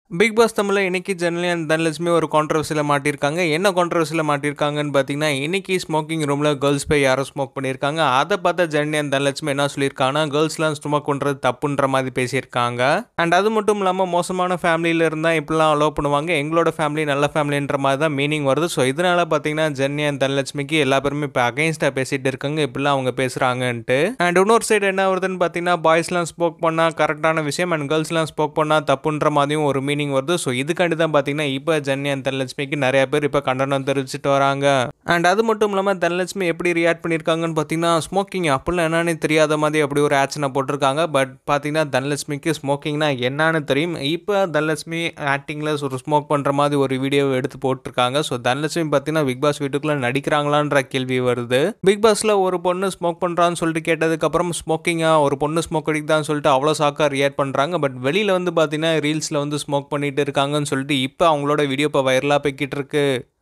big pass தமிழில் இன்னைக்கு ஜெனலி and Dhanalakshmi ஒரு கான்ட்ரவர்சியில் மாட்டியிருக்காங்க என்ன கான்ட்ரவர்சியில் மாட்டியிருக்காங்கன்னு பார்த்தீங்கன்னா இன்னைக்கு ஸ்மோக்கிங் ரூமில் கேர்ள்ஸ் போய் யாரோ ஸ்மோக் பண்ணியிருக்காங்க அதை பார்த்தா ஜெனலி அண்ட் தனலட்சுமி என்ன சொல்லியிருக்காங்கன்னா கேர்ள்ஸ்லாம் ஸ்மோக் பண்ணுறது தப்புன்ற மாதிரி பேசியிருக்காங்க அண்ட் அது மட்டும் இல்லாமல் மோசமான ஃபேமிலியில் இருந்தால் இப்படிலாம் அலோவ் பண்ணுவாங்க எங்களோட ஃபேமிலி நல்ல ஃபேமிலின்ற மாதிரி தான் மீனிங் வருது ஸோ இதனால பார்த்தீங்கன்னா ஜென்னி அண்ட் தனலட்சுமிக்கு எல்லா பேருமே இப்போ அகைன்ஸ்டாக பேசிட்டு இருக்காங்க இப்படிலாம் அவங்க பேசுகிறாங்கன்ட்டு அண்ட் இன்னொரு சைடு என்ன வருதுன்னு பார்த்தீங்கன்னா பாய்ஸ்லாம் ஸ்மோக் பண்ணால் கரெக்டான விஷயம் அண்ட் கேர்ள்ஸ்லாம் ஸ்மோக் பண்ணால் தப்புன்ற மாதிரியும் ஒரு மீனிங் வருது ஸோ இதுக்காண்டி தான் பார்த்தீங்கன்னா இப்போ ஜென்னி அண்ட் தனலட்சுமிக்கு நிறைய பேர் இப்போ கண்டனம் தெரிவிச்சிட்டு வராங்க அண்ட் அது மட்டும் இல்லாமல் தனலட்சுமி எப்படி ரியாக்ட் பண்ணியிருக்காங்கன்னு பார்த்தீங்கன்னா ஸ்மோக்கிங் அப்படிலாம் என்னன்னு தெரியாத மாதிரி அப்படி ஒரு ஆக்ஷனை போட்டிருக்காங்க பட் பார்த்தீங்கன்னா தனலட்சுமிக்கு ஸ்மோக்கிங்னா என்னன்னு தெரியும் இப்போ தனலட்சுமி ஆக்டிங்கில் ஒரு ஸ்மோக் பண்ணுற மாதிரி ஒரு வீடியோ எடுத்து போட்டிருக்காங்க ஸோ தனலட்சுமி பார்த்தீங்கன்னா பிக் பாஸ் வீட்டுக்குள்ளே நடிக்கிறாங்களான்ற கேள்வி வருது பிக் பாஸில் ஒரு பொண்ணு ஸ்மோக் பண்ணுறான்னு சொல்லிட்டு கேட்டதுக்கப்புறம் ஸ்மோக்கிங்காக ஒரு பொண்ணு ஸ்மோக் அடிக்குதான்னு சொல்லிட்டு அவ்வளோ சாக்காக ரியாக்ட் பண்ணுறாங்க பட் வெளியில் வந்து பார்த்தீங்கன்னா ரீல்ஸில் வந்து ஸ்மோக் பண்ணிட்டு இருக்காங்கன்னு சொல்லிட்டு இப்போ அவங்களோட வீடியோ இப்போ வைரலாக போய்கிட்டு இருக்கு